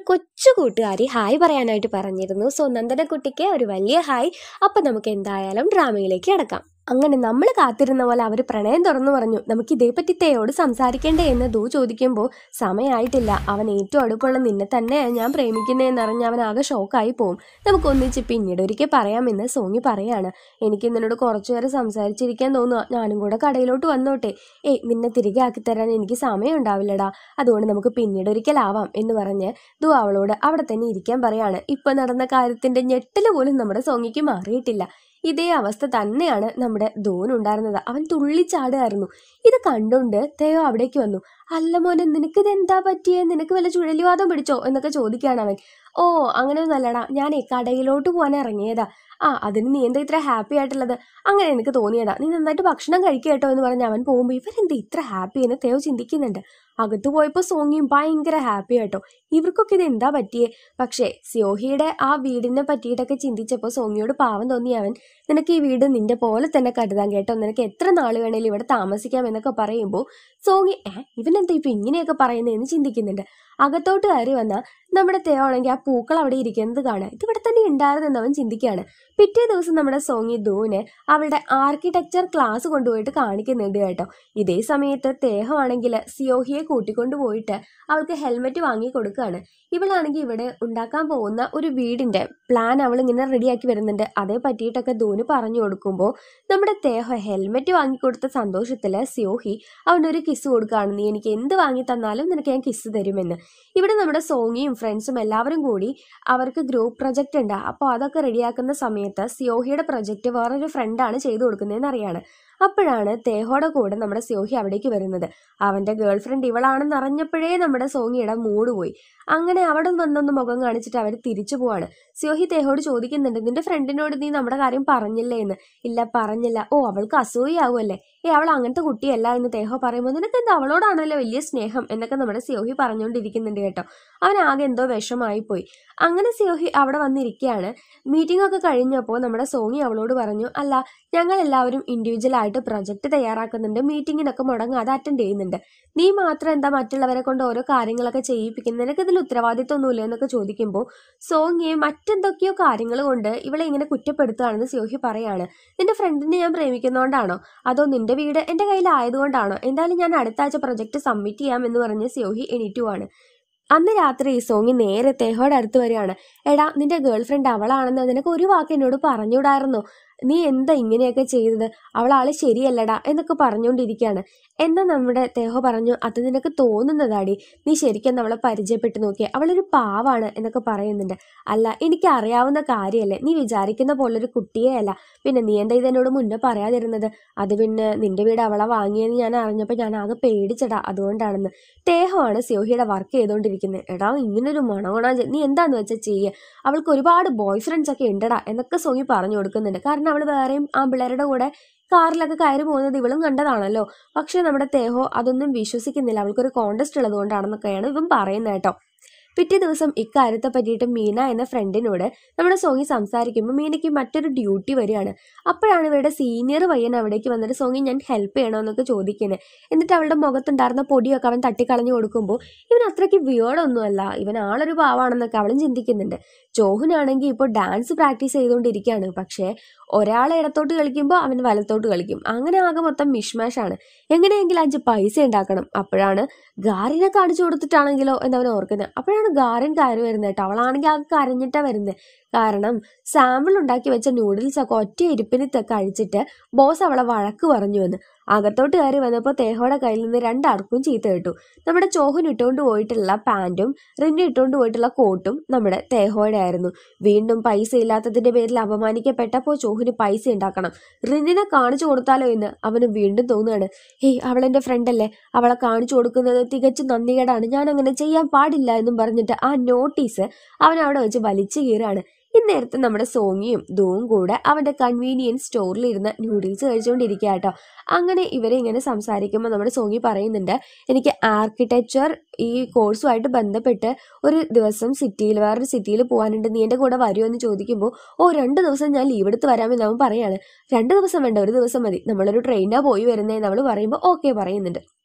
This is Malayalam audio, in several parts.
ഒരു കൊച്ചു കൂട്ടുകാരി ഹായ് പറയാനായിട്ട് പറഞ്ഞിരുന്നു സോ നന്ദനക്കുട്ടിക്ക് ഒരു വലിയ ഹായ് അപ്പം നമുക്ക് എന്തായാലും ഡ്രാമയിലേക്ക് അടക്കാം അങ്ങനെ നമ്മൾ കാത്തിരുന്ന പോലെ അവർ പ്രണയം തുറന്നു പറഞ്ഞു നമുക്ക് ഇതേപ്പറ്റി തേയോട് സംസാരിക്കണ്ടേ എന്ന് ദൂ ചോദിക്കുമ്പോൾ സമയമായിട്ടില്ല അവൻ ഏറ്റവും അടുപ്പുള്ള നിന്നെ തന്നെയാണ് ഞാൻ പ്രേമിക്കുന്നതെന്ന് അറിഞ്ഞ് അവൻ ആകെ ഷോക്കായി പോവും നമുക്ക് ഒന്നിച്ച് പിന്നീട് ഒരിക്കൽ പറയാമെന്ന് സോങ്ങി പറയാണ് എനിക്ക് നിന്നോട് കുറച്ചു നേരം സംസാരിച്ചിരിക്കാൻ തോന്നുക ഞാനും കൂടെ കടയിലോട്ട് വന്നോട്ടെ ഏയ് നിന്നെ തിരികെ ആക്കി തരാൻ എനിക്ക് സമയം ഉണ്ടാവില്ലടാ അതുകൊണ്ട് നമുക്ക് പിന്നീട് ഒരിക്കലാവാം എന്ന് പറഞ്ഞ് ദു അവളോട് അവിടെ തന്നെ ഇരിക്കാൻ പറയാണ് ഇപ്പൊ നടന്ന കാര്യത്തിന്റെ ഞെട്ടല് പോലും നമ്മുടെ സോങ്ങിക്ക് മാറിയിട്ടില്ല ഇതേ അവസ്ഥ തന്നെയാണ് നമ്മുടെ ധോനുണ്ടായിരുന്നത് അവൻ തുള്ളിച്ചാടുമായിരുന്നു ഇത് കണ്ടുകൊണ്ട് തേയോ അവിടേക്ക് വന്നു അല്ല മോനെ നിനക്ക് ഇത് എന്താ പറ്റിയേ നിനക്ക് വല്ല ചുഴലിവാദം പിടിച്ചോ എന്നൊക്കെ ചോദിക്കുകയാണ് അവൻ ഓ അങ്ങനെയൊന്നും അല്ലടാ ഞാൻ കടയിലോട്ട് പോകാൻ ഇറങ്ങിയതാ ആ അതിന് നീ എന്താ ഇത്ര ഹാപ്പി ആയിട്ടുള്ളത് അങ്ങനെ എനിക്ക് തോന്നിയതാ നീ നന്നായിട്ട് ഭക്ഷണം കഴിക്കുക കേട്ടോ എന്ന് പറഞ്ഞ് അവൻ പോകുമ്പോൾ ഇവരെന്താ ഇത്ര ഹാപ്പി എന്ന് തേവ് ചിന്തിക്കുന്നുണ്ട് അകത്ത് പോയപ്പോൾ സോങ്ങിയും ഭയങ്കര ഹാപ്പി ആട്ടോ ഇവർക്കൊക്കെ ഇത് എന്താ പറ്റിയേ പക്ഷേ സിയോഹിയുടെ ആ വീടിനെ പറ്റിയിട്ടൊക്കെ ചിന്തിച്ചപ്പോൾ സോങ്ങിയോട് പാവം തോന്നി അവൻ നിനക്ക് ഈ വീട് നിന്റെ പോലെ തന്നെ കരുതാൻ കേട്ടോ നിനക്ക് എത്ര നാൾ വേണേലും ഇവിടെ താമസിക്കാം എന്നൊക്കെ പറയുമ്പോൾ സോങ്ങി ഏ ഇവനെന്താ ഇപ്പൊ ഇങ്ങനെയൊക്കെ പറയുന്നതെന്ന് ചിന്തിക്കുന്നുണ്ട് അകത്തോട്ട് കയറി വന്ന നമ്മുടെ തേയോ ആണെങ്കിൽ ആ പൂക്കൾ അവിടെ ഇരിക്കുന്നത് കാണാൻ ഇത് ഇവിടെ തന്നെ ഉണ്ടായിരുന്നെന്ന് അവൻ ചിന്തിക്കുകയാണ് പിറ്റേ ദിവസം നമ്മുടെ സോങ്ങി ധൂന് അവളുടെ ആർക്കിടെക്ചർ ക്ലാസ് കൊണ്ടുപോയിട്ട് കാണിക്കുന്നുണ്ട് കേട്ടോ ഇതേ സമയത്ത് തേഹമാണെങ്കിൽ സിയോഹിയെ കൂട്ടിക്കൊണ്ടു പോയിട്ട് അവൾക്ക് ഹെൽമെറ്റ് വാങ്ങി കൊടുക്കുകയാണ് ഇവളാണെങ്കിൽ ഇവിടെ ഉണ്ടാക്കാൻ പോകുന്ന ഒരു വീടിന്റെ പ്ലാൻ അവൾ ഇങ്ങനെ റെഡിയാക്കി വരുന്നുണ്ട് അതേ പറ്റിയിട്ടൊക്കെ ധൂന് പറഞ്ഞു കൊടുക്കുമ്പോൾ നമ്മുടെ തേഹ ഹെൽമെറ്റ് വാങ്ങിക്കൊടുത്ത സന്തോഷത്തില് സിയോഹി അവനൊരു കിസ് കൊടുക്കുകയാണ് നീ എനിക്ക് എന്ത് വാങ്ങി തന്നാലും നിനക്ക് ഞാൻ കിസ് തരുമെന്ന് ഇവിടെ നമ്മുടെ സോങ്ങിയും ഫ്രണ്ട്സും എല്ലാവരും കൂടി അവർക്ക് ഗ്രൂപ്പ് പ്രൊജക്റ്റ് ഉണ്ട് അപ്പോൾ അതൊക്കെ റെഡിയാക്കുന്ന സമയത്ത് സിയോഹിയുടെ പ്രൊജക്റ്റ് വേറൊരു ഫ്രണ്ടാണ് ചെയ്തു കൊടുക്കുന്നതെന്ന് അറിയാണ് അപ്പോഴാണ് തേഹോടെ കൂടെ നമ്മുടെ സിയോഹി അവിടേക്ക് വരുന്നത് അവന്റെ ഗേൾ ഫ്രണ്ട് ഇവളാണെന്ന് അറിഞ്ഞപ്പോഴേ നമ്മുടെ സോങ്ങിയുടെ മൂഡ് പോയി അങ്ങനെ അവിടെ വന്നൊന്ന് മുഖം കാണിച്ചിട്ട് അവർ തിരിച്ചു പോവാണ് സിയോഹി തേഹോട് ചോദിക്കുന്നുണ്ട് നിന്റെ ഫ്രണ്ടിനോട് നീ നമ്മുടെ കാര്യം പറഞ്ഞില്ലേ എന്ന് ഇല്ല പറഞ്ഞില്ല ഓ അവൾക്ക് അസൂയാവുമല്ലേ ഏ അവൾ അങ്ങനത്തെ കുട്ടിയല്ല എന്ന് തേഹോ പറയുമ്പോൾ നിനക്ക് എന്താ അവളോടാണല്ലോ വലിയ സ്നേഹം എന്നൊക്കെ നമ്മുടെ സിയോഹി പറഞ്ഞുകൊണ്ടിരിക്കുന്നുണ്ട് കേട്ടോ അവൻ ആകെ എന്തോ വിഷമായി പോയി അങ്ങനെ സിയോഹി അവിടെ വന്നിരിക്കുകയാണ് മീറ്റിംഗ് ഒക്കെ കഴിഞ്ഞപ്പോൾ നമ്മുടെ സോങ്ങി അവളോട് പറഞ്ഞു അല്ല ഞങ്ങൾ എല്ലാവരും ഇൻഡിവിജ്വൽ ആയിട്ട് പ്രൊജക്ട് തയ്യാറാക്കുന്നുണ്ട് മീറ്റിങ്ങിനൊക്കെ മുടങ്ങാതെ അറ്റൻഡ് ചെയ്യുന്നുണ്ട് നീ മാത്രം എന്താ മറ്റുള്ളവരെ കൊണ്ട് ഓരോ കാര്യങ്ങളൊക്കെ ചെയ്യിപ്പിക്കുന്നത് നിനക്ക് ഇതിൽ ഉത്തരവാദിത്വമൊന്നുമില്ല എന്നൊക്കെ ചോദിക്കുമ്പോൾ സോങ്ങിയെ മറ്റെന്തൊക്കെയോ കാര്യങ്ങൾ കൊണ്ട് ഇവളെ ഇങ്ങനെ കുറ്റപ്പെടുത്തുകയാണെന്ന് സിയോഹി പറയാണ് നിന്റെ ഫ്രണ്ടിനെ ഞാൻ പ്രേമിക്കുന്നതുകൊണ്ടാണോ അതോ നിന്റെ വീട് എന്റെ കയ്യിലായതുകൊണ്ടാണോ എന്തായാലും ഞാൻ അടുത്ത ആഴ്ച പ്രൊജക്ട് സബ്മിറ്റ് ചെയ്യാം എന്ന് പറഞ്ഞ് സിയോഹി എണീറ്റുവാണ് അന്ന് രാത്രി സോങ്ങി നേരെ തേഹോടെ അടുത്ത് വരികയാണ് എടാ നിന്റെ ഗേൾ ഫ്രണ്ട് അവളാണെന്ന് നിനക്ക് ഒരു വാക്ക് എന്നോട് പറഞ്ഞുകൂടായിരുന്നോ നീ എന്താ ഇങ്ങനെയൊക്കെ ചെയ്തത് അവൾ ആള് ശരിയല്ലടാ എന്നൊക്കെ പറഞ്ഞുകൊണ്ടിരിക്കുകയാണ് എന്നാ നമ്മുടെ തേഹോ പറഞ്ഞു അത് നിനക്ക് തോന്നുന്നതാടി നീ ശരിക്കും അവളെ പരിചയപ്പെട്ട് നോക്കിയേ അവളൊരു പാവാണ് എന്നൊക്കെ പറയുന്നുണ്ട് അല്ല എനിക്ക് അറിയാവുന്ന കാര്യമല്ലേ നീ വിചാരിക്കുന്ന പോലൊരു കുട്ടിയേ അല്ല പിന്നെ നീ എന്താ ഇതെന്നോട് മുന്നേ പറയാതിരുന്നത് അത് പിന്നെ നിന്റെ വീട് അവളെ വാങ്ങിയെന്ന് ഞാൻ അറിഞ്ഞപ്പോൾ ഞാൻ ആകെ പേടിച്ചടാ അതുകൊണ്ടാണെന്ന് തേഹമാണ് സിയോഹിയുടെ വർക്ക് ചെയ്തുകൊണ്ടിരിക്കുന്നത് എടാ ഇങ്ങനൊരു മണവണ നീ എന്താന്ന് വെച്ചാൽ ചെയ്യുക അവൾക്ക് ഒരുപാട് ബോയ് ഫ്രണ്ട്സ് ഒക്കെ ഉണ്ടടാ എന്നൊക്കെ സോങ്ങി പറഞ്ഞു കൊടുക്കുന്നുണ്ട് കാരണം അവൾ വേറെയും ആ പിള്ളേരുടെ കൂടെ കാറിലൊക്കെ കയറി പോകുന്നത് ഇവളും കണ്ടതാണല്ലോ പക്ഷെ നമ്മുടെ തേഹോ അതൊന്നും വിശ്വസിക്കുന്നില്ല അവൾക്കൊരു കോണ്ടസ്റ്റ് ഉള്ളത് കൊണ്ടാണെന്നൊക്കെയാണ് ഇവൻ പറയുന്നത് കേട്ടോ പിറ്റേ ദിവസം ഇക്കാര്യത്തെ പറ്റിയിട്ട് മീന എന്ന ഫ്രണ്ടിനോട് നമ്മുടെ സോങ്ങി സംസാരിക്കുമ്പോൾ മീനയ്ക്ക് മറ്റൊരു ഡ്യൂട്ടി വരികയാണ് അപ്പോഴാണ് ഇവരുടെ സീനിയർ പയ്യൻ അവിടേക്ക് വന്നിട്ട് സോങ്ങി ഞാൻ ഹെൽപ്പ് ചെയ്യണോ എന്നൊക്കെ ചോദിക്കുന്നത് എന്നിട്ട് അവളുടെ മുഖത്തുണ്ടായിരുന്ന പൊടിയൊക്കെ അവൻ തട്ടിക്കളഞ്ഞു കൊടുക്കുമ്പോൾ ഇവൻ അത്രയ്ക്ക് വിയോടൊന്നുമല്ല ഇവൻ ആളൊരു പാവാണെന്നൊക്കെ അവളും ചിന്തിക്കുന്നുണ്ട് ജോഹുനാണെങ്കിൽ ഇപ്പോൾ ഡാൻസ് പ്രാക്ടീസ് ചെയ്തുകൊണ്ടിരിക്കുകയാണ് പക്ഷേ ഒരാൾ ഇടത്തോട്ട് കളിക്കുമ്പോൾ അവൻ വലത്തോട്ട് കളിക്കും അങ്ങനെ ആകെ മൊത്തം മിഷ്മാഷാണ് എങ്ങനെയെങ്കിലും അഞ്ച് പൈസ ഉണ്ടാക്കണം അപ്പോഴാണ് ഗാരിനെ കാണിച്ചു കൊടുത്തിട്ടാണെങ്കിലോ എന്നവൻ ഓർക്കുന്നത് അപ്പോഴാണ് ഗാരൻ കയറി വരുന്നത് കേട്ടോ അവളാണെങ്കിൽ ആകെ കരഞ്ഞിട്ടാ വരുന്നത് കാരണം സാമ്പിൾ ഉണ്ടാക്കി വെച്ച നൂഡിൽസ് ഒക്കെ ഒറ്റ ഇരിപ്പിന് ത- കഴിച്ചിട്ട് ബോസ് അവളെ വഴക്ക് പറഞ്ഞു എന്ന് അകത്തോട്ട് കയറി വന്നപ്പോൾ തേഹോടെ കയ്യിൽ നിന്ന് രണ്ടാർക്കും ചീത്ത കിട്ടു നമ്മുടെ ചോഹൻ ഇട്ടുകൊണ്ട് പോയിട്ടുള്ള പാൻറ്റും റിന്നു ഇട്ടുകൊണ്ട് പോയിട്ടുള്ള കോട്ടും നമ്മുടെ തേഹോയുടെ ആയിരുന്നു വീണ്ടും പൈസ ഇല്ലാത്തതിന്റെ പേരിൽ അപമാനിക്കപ്പെട്ടപ്പോൾ ചോഹിന് പൈസ ഉണ്ടാക്കണം റിന്നിനെ കാണിച്ചു കൊടുത്താലോ എന്ന് അവന് വീണ്ടും തോന്നുകയാണ് ഹേയ് അവളെന്റെ ഫ്രണ്ട് അല്ലേ അവളെ കാണിച്ചു കൊടുക്കുന്നത് തികച്ചും നന്ദികേടാണ് ഞാൻ അങ്ങനെ ചെയ്യാൻ പാടില്ല എന്നും പറഞ്ഞിട്ട് ആ നോട്ടീസ് അവൻ അവിടെ വെച്ച് വലിച്ചു കീറാണ് ഇന്നേരത്ത് നമ്മുടെ സോങ്ങിയും ദൂവും കൂടെ അവന്റെ കൺവീനിയൻസ് സ്റ്റോറിൽ ഇരുന്ന് നൂഡിൽസ് കഴിച്ചുകൊണ്ടിരിക്കുക കേട്ടോ അങ്ങനെ ഇവരെ ഇങ്ങനെ സംസാരിക്കുമ്പോൾ നമ്മുടെ സോങ്ങി പറയുന്നുണ്ട് എനിക്ക് ആർക്കിടെക്ചർ ഈ കോഴ്സുമായിട്ട് ബന്ധപ്പെട്ട് ഒരു ദിവസം സിറ്റിയിൽ വേറൊരു സിറ്റിയിൽ പോകാനുണ്ട് നീ എൻ്റെ കൂടെ വരുമോ എന്ന് ചോദിക്കുമ്പോൾ ഓ രണ്ട് ദിവസം ഞാൻ ലീവ് എടുത്ത് വരാമെന്ന് അവൻ പറയാണ് രണ്ട് ദിവസം വേണ്ട ഒരു ദിവസം മതി നമ്മളൊരു ട്രെയിനാണ് പോയി വരുന്നതെന്ന് അവൾ പറയുമ്പോൾ ഓക്കെ പറയുന്നുണ്ട്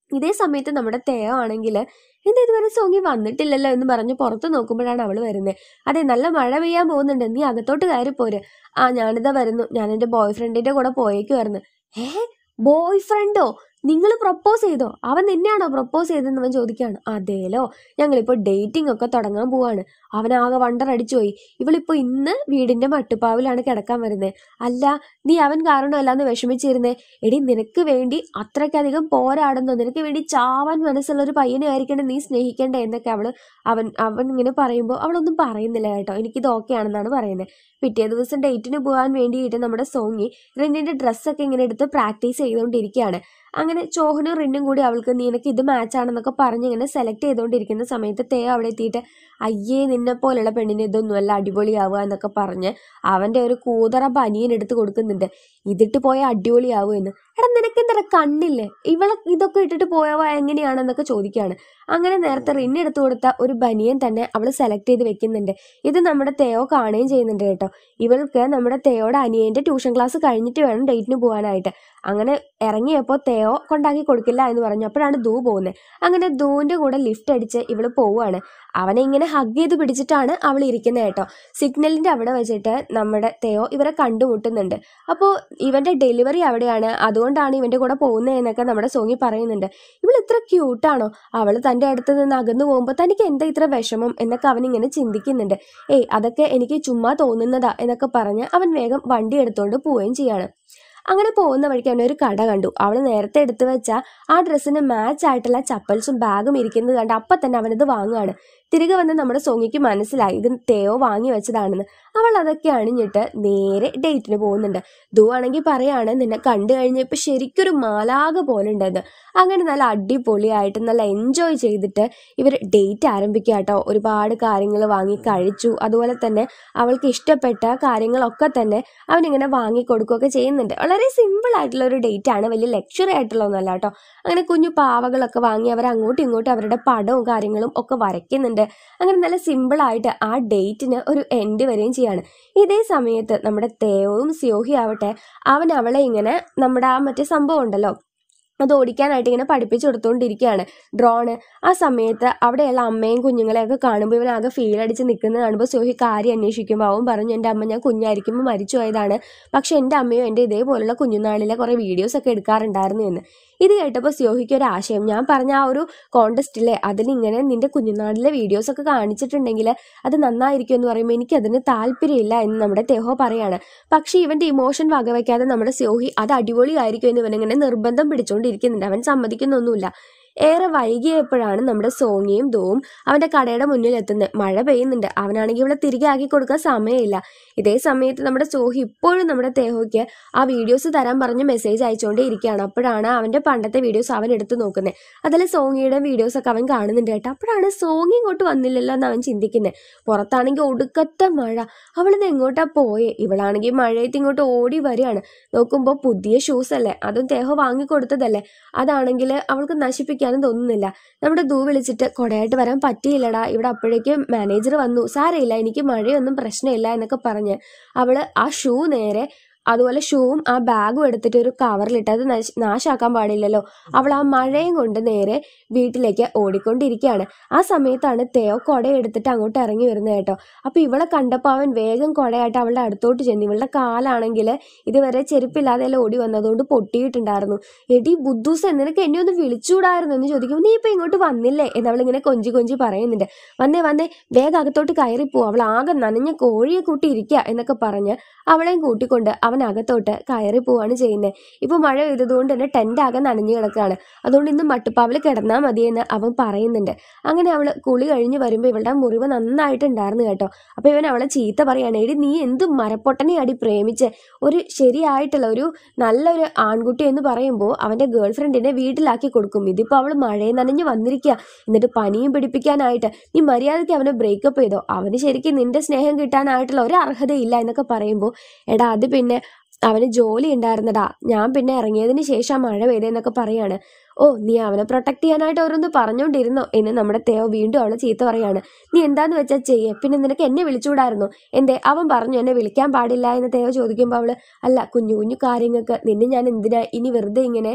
ഇതേ സമയത്ത് നമ്മുടെ തേയോ ആണെങ്കിൽ എന്താ ഇതുവരെ സോങ്ങി വന്നിട്ടില്ലല്ലോ എന്ന് പറഞ്ഞ് പുറത്ത് നോക്കുമ്പോഴാണ് അവള് വരുന്നത് അതെ നല്ല മഴ പെയ്യാൻ പോകുന്നുണ്ട് നീ അകത്തോട്ട് കയറി പോര് ആ ഞാനിതാ വരുന്നു ഞാൻ എന്റെ ബോയ് ഫ്രണ്ടിന്റെ കൂടെ പോയേക്കുമായിരുന്നു ഏ ബോയ് ഫ്രണ്ടോ നിങ്ങൾ പ്രപ്പോസ് ചെയ്തോ അവൻ നിന്നെയാണോ പ്രപ്പോസ് ചെയ്തെന്ന് അവൻ ചോദിക്കുകയാണ് അതേലോ ഞങ്ങളിപ്പോ ഡേറ്റിംഗ് ഒക്കെ തുടങ്ങാൻ പോവാണ് അവനാകെ വണ്ടർ അടിച്ചുപോയി ഇവളിപ്പോ ഇന്ന് വീടിന്റെ മട്ടുപ്പാവിലാണ് കിടക്കാൻ വരുന്നത് അല്ല നീ അവൻ കാരണമല്ലാന്ന് വിഷമിച്ചിരുന്നേ എടി നിനക്ക് വേണ്ടി അത്രയ്ക്കധികം പോരാടുന്നു നിനക്ക് വേണ്ടി ചാവാൻ മനസ്സുള്ള ഒരു പയ്യനെ ആയിരിക്കണം നീ സ്നേഹിക്കേണ്ടേ എന്നൊക്കെ അവള് അവൻ അവൻ ഇങ്ങനെ പറയുമ്പോൾ അവളൊന്നും പറയുന്നില്ല കേട്ടോ എനിക്കിത് ഓക്കെ ആണെന്നാണ് പറയുന്നത് പിറ്റേ ദിവസം ഡേറ്റിന് പോകാൻ വേണ്ടിയിട്ട് നമ്മുടെ സോങ്ങി റിന്നിന്റെ ഡ്രസ്സൊക്കെ ഇങ്ങനെ എടുത്ത് പ്രാക്ടീസ് ചെയ്തുകൊണ്ടിരിക്കുകയാണ് അങ്ങനെ ചോഹനും റിന്നും കൂടി അവൾക്ക് നിനക്ക് ഇത് മാച്ച് ആണെന്നൊക്കെ പറഞ്ഞ് ഇങ്ങനെ സെലക്ട് ചെയ്തുകൊണ്ടിരിക്കുന്ന സമയത്ത് തേ അവിടെ എത്തിയിട്ട് അയ്യേ നിന്നെ പോലുള്ള പെണ്ണിന് ഇതൊന്നുമല്ല അടിപൊളിയാവുക എന്നൊക്കെ പറഞ്ഞ് അവന്റെ ഒരു കൂതറ ബനിയൻ എടുത്ത് കൊടുക്കുന്നുണ്ട് ഇതിട്ട് പോയ അടിപൊളിയാവും എന്ന് എടാ നിനക്ക് എന്താ കണ്ണില്ലേ ഇവളെ ഇതൊക്കെ ഇട്ടിട്ട് പോയവ എങ്ങനെയാണെന്നൊക്കെ ചോദിക്കുകയാണ് അങ്ങനെ നേരത്തെ റിന്ന് എടുത്തു കൊടുത്ത ഒരു ബനിയൻ തന്നെ അവൾ സെലക്ട് ചെയ്ത് വെക്കുന്നുണ്ട് ഇത് നമ്മുടെ തേയോ കാണുകയും ചെയ്യുന്നുണ്ട് കേട്ടോ ഇവൾക്ക് നമ്മുടെ തേയോടെ അനിയന്റെ ട്യൂഷൻ ക്ലാസ് കഴിഞ്ഞിട്ട് വേണം ഡേറ്റിന് പോകാനായിട്ട് അങ്ങനെ ഇറങ്ങിയപ്പോൾ തേയോ കൊണ്ടാക്കി കൊടുക്കില്ല എന്ന് പറഞ്ഞു അപ്പോഴാണ് ദൂ പോകുന്നത് അങ്ങനെ ദൂവിന്റെ കൂടെ ലിഫ്റ്റ് അടിച്ച് ഇവള് പോവുകയാണ് അവനെ ഇങ്ങനെ ഹഗ് ചെയ്ത് പിടിച്ചിട്ടാണ് അവൾ ഇരിക്കുന്നത് കേട്ടോ സിഗ്നലിന്റെ അവിടെ വെച്ചിട്ട് നമ്മുടെ തേയോ ഇവരെ കണ്ടുമുട്ടുന്നുണ്ട് അപ്പോൾ ഇവന്റെ ഡെലിവറി അവിടെയാണ് അതുകൊണ്ടാണ് ഇവന്റെ കൂടെ പോകുന്നത് എന്നൊക്കെ നമ്മുടെ സോങ്ങി പറയുന്നുണ്ട് ഇവൾ ഇത്ര ക്യൂട്ടാണോ അവൾ തന്റെ അടുത്ത് നിന്ന് അകന്നു പോകുമ്പോൾ തനിക്ക് എന്താ ഇത്ര വിഷമം എന്നൊക്കെ അവൻ ഇങ്ങനെ ചിന്തിക്കുന്നുണ്ട് ഏയ് അതൊക്കെ എനിക്ക് ചുമ്മാ തോന്നുന്നതാ എന്നൊക്കെ പറഞ്ഞ് അവൻ വേഗം വണ്ടി എടുത്തുകൊണ്ട് പോവുകയും ചെയ്യാണ് അങ്ങനെ പോകുന്ന വഴിക്ക് അവനെ ഒരു കട കണ്ടു അവൾ നേരത്തെ എടുത്തു വെച്ച ആ ഡ്രസ്സിന് മാച്ച് ആയിട്ടുള്ള ചപ്പൽസും ബാഗും ഇരിക്കുന്നത് കണ്ട് അപ്പം തന്നെ അവനത് വാങ്ങുകയാണ് തിരികെ വന്ന് നമ്മുടെ സോങ്ങിക്ക് മനസ്സിലായി ഇത് തേയോ വാങ്ങി വെച്ചതാണെന്ന് അവൾ അതൊക്കെ അണിഞ്ഞിട്ട് നേരെ ഡേറ്റിന് പോകുന്നുണ്ട് ദൂ ആണെങ്കിൽ പറയാണ് നിന്നെ കണ്ടു കഴിഞ്ഞ ഇപ്പൊ ശരിക്കൊരു മാലാക പോലെ ഉണ്ടെന്ന് അങ്ങനെ നല്ല അടിപൊളിയായിട്ട് നല്ല എൻജോയ് ചെയ്തിട്ട് ഇവർ ഡേറ്റ് ആരംഭിക്കുക കേട്ടോ ഒരുപാട് കാര്യങ്ങൾ വാങ്ങി കഴിച്ചു അതുപോലെ തന്നെ അവൾക്ക് ഇഷ്ടപ്പെട്ട കാര്യങ്ങളൊക്കെ തന്നെ അവനിങ്ങനെ വാങ്ങി കൊടുക്കുകയൊക്കെ ചെയ്യുന്നുണ്ട് വളരെ സിമ്പിൾ ആയിട്ടുള്ള ഒരു ഡേറ്റ് ആണ് വലിയ ലക്ഷറി ആയിട്ടുള്ള ഒന്നല്ല കേട്ടോ അങ്ങനെ കുഞ്ഞു പാവകളൊക്കെ വാങ്ങി അവർ അങ്ങോട്ടും ഇങ്ങോട്ടും അവരുടെ പടവും കാര്യങ്ങളും ഒക്കെ വരയ്ക്കുന്നുണ്ട് അങ്ങനെ നല്ല സിമ്പിൾ ആയിട്ട് ആ ഡേറ്റിന് ഒരു എൻഡ് വരികയും ചെയ്യാണ് ഇതേ സമയത്ത് നമ്മുടെ തേവും സിയോഹി ആവട്ടെ അവൻ അവളെ ഇങ്ങനെ നമ്മുടെ ആ മറ്റേ സംഭവം ഉണ്ടല്ലോ അത് ഓടിക്കാനായിട്ട് ഇങ്ങനെ പഠിപ്പിച്ചു കൊടുത്തുകൊണ്ടിരിക്കുകയാണ് ഡ്രോണ് ആ സമയത്ത് അവിടെയുള്ള അമ്മയും കുഞ്ഞുങ്ങളെയൊക്കെ കാണുമ്പോൾ ഇവനാകെ ഫീൽ അടിച്ച് നിൽക്കുന്നത് കാണുമ്പോൾ സോഹി കാര്യം അന്വേഷിക്കുമ്പോൾ അവൻ പറഞ്ഞു എൻ്റെ അമ്മ ഞാൻ കുഞ്ഞായിരിക്കുമ്പോൾ മരിച്ചു പോയതാണ് പക്ഷെ എൻ്റെ അമ്മയും എൻ്റെ ഇതേപോലുള്ള കുഞ്ഞുനാളിലെ കുറേ വീഡിയോസ് ഒക്കെ എടുക്കാറുണ്ടായിരുന്നു എന്ന് ഇത് കേട്ടപ്പോൾ സിയോഹിക്ക് ഒരു ആശയം ഞാൻ പറഞ്ഞ ആ ഒരു കോണ്ടസ്റ്റിലെ അതിലിങ്ങനെ നിന്റെ കുഞ്ഞുനാളിലെ വീഡിയോസ് ഒക്കെ കാണിച്ചിട്ടുണ്ടെങ്കിൽ അത് നന്നായിരിക്കും എന്ന് പറയുമ്പോൾ എനിക്ക് അതിന് താല്പര്യമില്ല എന്ന് നമ്മുടെ തെഹോ പറയാണ് പക്ഷേ ഇവന്റെ ഇമോഷൻ വകവയ്ക്കാതെ നമ്മുടെ സിയോഹി അത് അടിപൊളിയായിരിക്കും എന്ന് ഇവനിങ്ങനെ നിർബന്ധം പിടിച്ചുകൊണ്ടിരിക്കുന്നുണ്ട് അവൻ സമ്മതിക്കുന്നൊന്നുമില്ല ഏറെ വൈകിയപ്പോഴാണ് നമ്മുടെ സോങ്ങിയും ദോവും അവന്റെ കടയുടെ മുന്നിൽ എത്തുന്നത് മഴ പെയ്യുന്നുണ്ട് അവനാണെങ്കിൽ ഇവിടെ തിരികെ ആക്കി കൊടുക്കാൻ സമയമില്ല ഇതേ സമയത്ത് നമ്മുടെ സോഹി ഇപ്പോഴും നമ്മുടെ തേഹോയ്ക്ക് ആ വീഡിയോസ് തരാൻ പറഞ്ഞ് മെസ്സേജ് അയച്ചുകൊണ്ടേ ഇരിക്കുകയാണ് അപ്പോഴാണ് അവന്റെ പണ്ടത്തെ വീഡിയോസ് അവൻ എടുത്ത് നോക്കുന്നത് അതിൽ സോങ്ങിയുടെ വീഡിയോസ് ഒക്കെ അവൻ കാണുന്നുണ്ട് കേട്ടോ അപ്പോഴാണ് സോങ്ങി ഇങ്ങോട്ട് വന്നില്ലല്ലോ എന്ന് അവൻ ചിന്തിക്കുന്നത് പുറത്താണെങ്കിൽ ഒടുക്കത്തെ മഴ അവളിത് എങ്ങോട്ടാ പോയേ ഇവളാണെങ്കിൽ മഴയത്ത് ഇങ്ങോട്ട് ഓടി വരികയാണ് നോക്കുമ്പോൾ പുതിയ ഷൂസ് അല്ലേ അതും തേഹോ വാങ്ങിക്കൊടുത്തതല്ലേ അതാണെങ്കിൽ അവൾക്ക് നശിപ്പിക്കാനും തോന്നുന്നില്ല നമ്മുടെ ദൂ വിളിച്ചിട്ട് കൊടയായിട്ട് വരാൻ പറ്റിയില്ലടാ ഇവിടെ അപ്പോഴേക്കും മാനേജർ വന്നു സാരമില്ല എനിക്ക് മഴയൊന്നും പ്രശ്നമില്ല എന്നൊക്കെ പറഞ്ഞ് അവള് ആ ഷൂ നേരെ അതുപോലെ ഷൂവും ആ ബാഗും എടുത്തിട്ട് ഒരു കവറിലിട്ട് അത് നശ് നാശാക്കാൻ പാടില്ലല്ലോ അവൾ ആ മഴയും കൊണ്ട് നേരെ വീട്ടിലേക്ക് ഓടിക്കൊണ്ടിരിക്കുകയാണ് ആ സമയത്താണ് തേയോ കൊട എടുത്തിട്ട് അങ്ങോട്ട് ഇറങ്ങി വരുന്നത് കേട്ടോ അപ്പൊ ഇവളെ കണ്ടപ്പോൾ അവൻ വേഗം കൊടയായിട്ട് അവളുടെ അടുത്തോട്ട് ചെന്നു ഇവളുടെ കാലാണെങ്കിൽ ഇതുവരെ ചെരുപ്പില്ലാതെ ഓടി വന്നതുകൊണ്ട് പൊട്ടിയിട്ടുണ്ടായിരുന്നു എടി ബുദ്ധൂസ് നിനക്ക് എന്നെ ഒന്ന് വിളിച്ചുകൂടായിരുന്നു എന്ന് ചോദിക്കുമ്പോൾ നീ ഇപ്പൊ ഇങ്ങോട്ട് വന്നില്ലേ എന്ന് അവളിങ്ങനെ കൊഞ്ചി കൊഞ്ചി പറയുന്നുണ്ട് വന്നേ വന്നേ വേഗം അകത്തോട്ട് കയറിപ്പോ അവൾ ആകെ നനഞ്ഞ കോഴിയെ കൂട്ടി ഇരിക്കുക എന്നൊക്കെ പറഞ്ഞ് അവളെയും കൂട്ടിക്കൊണ്ട് അവൻ അകത്തോട്ട് കയറി പോവാണ് ചെയ്യുന്നത് ഇപ്പൊ മഴ പെയ്തതുകൊണ്ട് തന്നെ ടെന്റ് ആകെ നനഞ്ഞു കിടക്കുകയാണ് അതുകൊണ്ട് ഇന്ന് മട്ടുപ്പാവിൽ കിടന്നാൽ മതിയെന്ന് അവൻ പറയുന്നുണ്ട് അങ്ങനെ അവള് കുളി കഴിഞ്ഞ് വരുമ്പോൾ ഇവളുടെ മുറിവ് നന്നായിട്ടുണ്ടായിരുന്നു കേട്ടോ അപ്പൊ ഇവൻ അവളെ ചീത്ത പറയാണ് എടി നീ എന്ത് മരപ്പൊട്ടനെ അടി പ്രേമിച്ച് ഒരു ശരിയായിട്ടുള്ള ഒരു നല്ലൊരു ആൺകുട്ടി എന്ന് പറയുമ്പോൾ അവന്റെ ഗേൾ ഫ്രണ്ടിനെ വീട്ടിലാക്കി കൊടുക്കും ഇതിപ്പോ അവള് മഴയെ നനഞ്ഞ് വന്നിരിക്കുക എന്നിട്ട് പനിയും പിടിപ്പിക്കാനായിട്ട് നീ മര്യാദയ്ക്ക് അവനെ ബ്രേക്കപ്പ് ചെയ്തോ അവന് ശരിക്കും നിന്റെ സ്നേഹം കിട്ടാനായിട്ടുള്ള ഒരു അർഹതയില്ല എന്നൊക്കെ പറയുമ്പോൾ എടാ അത് പിന്നെ അവന് ജോലി ഉണ്ടായിരുന്നടാ ഞാൻ പിന്നെ ഇറങ്ങിയതിന് ശേഷം മഴ പെയ്തെന്നൊക്കെ പറയാണ് ഓ നീ അവനെ പ്രൊട്ടക്ട് ചെയ്യാനായിട്ട് ഓരോന്ന് പറഞ്ഞോണ്ടിരുന്നോ എന്ന് നമ്മുടെ തേവ വീണ്ടും അവളെ ചീത്ത പറയാണ് നീ എന്താന്ന് വെച്ചാൽ ചെയ്യേ പിന്നെ നിനക്ക് എന്നെ വിളിച്ചുകൂടായിരുന്നോ എന്തേ അവൻ പറഞ്ഞു എന്നെ വിളിക്കാൻ പാടില്ല എന്ന് തേവ ചോദിക്കുമ്പോൾ അവള് അല്ല കുഞ്ഞു കുഞ്ഞു കാര്യങ്ങൾക്ക് നിന്നെ ഞാൻ എന്തിനാ ഇനി വെറുതെ ഇങ്ങനെ